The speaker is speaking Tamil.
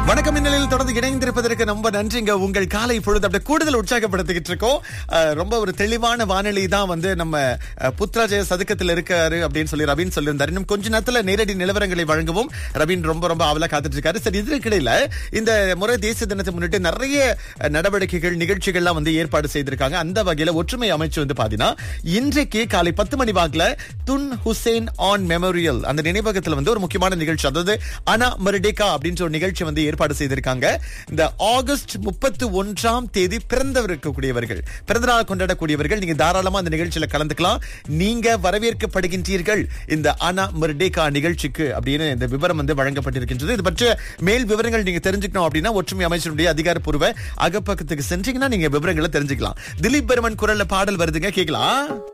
வணக்கம் இந்நிலையில் தொடர்ந்து இணைந்திருப்பதற்கு ரொம்ப நன்றிங்க உங்கள் காலை பொழுது அப்படியே கூடுதல் உற்சாகப்படுத்திக்கிட்டு இருக்கோம் அஹ், ரொம்ப ஒரு தெளிவான வானிலை தான் வந்து நம்ம அஹ், புத்ராஜய சதுக்கத்தில் இருக்காரு அப்படின்னு சொல்லி ரவீன் சொல்லியிருந்தாரு இன்னும் கொஞ்ச நேரத்துல நேரடி நிலவரங்களை வழங்கவும் ரவீன் ரொம்ப ரொம்ப ஆவலா காத்துட்டு இருக்காரு சரி இதற்கிடையில இந்த முறை தேசிய தினத்தை முன்னிட்டு நிறைய அஹ், நடவடிக்கைகள் நிகழ்ச்சிகள்லாம் வந்து ஏற்பாடு செய்திருக்காங்க அந்த வகையில ஒற்றுமை அமைச்சு வந்து பாத்தீங்கன்னா இன்றைக்கு காலை பத்து மணி வாக்குல துன் ஹுசேன் ஆன் மெமோரியல் அந்த நினைவகத்துல வந்து ஒரு முக்கியமான நிகழ்ச்சி அதாவது அனா மருடேகா அப்படின்ற ஒரு நிகழ்ச்சி வந்து ஏற்பாடு செய்திருக்காங்க இந்த ஆகஸ்ட் முப்பத்தி ஒன்றாம் தேதி பிறந்தவர்கள்க்கூடியவர்கள் பிறந்த நாள் கொண்டாடக்கூடியவர்கள் நீங்க தாராளமா அந்த நிகழ்ச்சியில கலந்துக்கலாம் நீங்க வரவேற்கப்படுகின்றீர்கள் இந்த அனா மருடேகா நிகழ்ச்சிக்கு அப்படின்னு இந்த விவரம் வந்து வழங்கப்பட்டிருக்கின்றது இது பற்றிய மேல் விவரங்கள் நீங்க தெரிஞ்சுக்கணும் அப்படின்னா ஒற்றுமை அமைச்சருடைய அதிகாரப்பூர்வ அகப்பக்கத்துக்கு சென்றீங்கன்னா நீங்க விவரங்களை தெரிஞ்சுக்கலாம் திலீப் பர்மன் குரல்ல பாடல் வருதுங்க கேட்கலாம்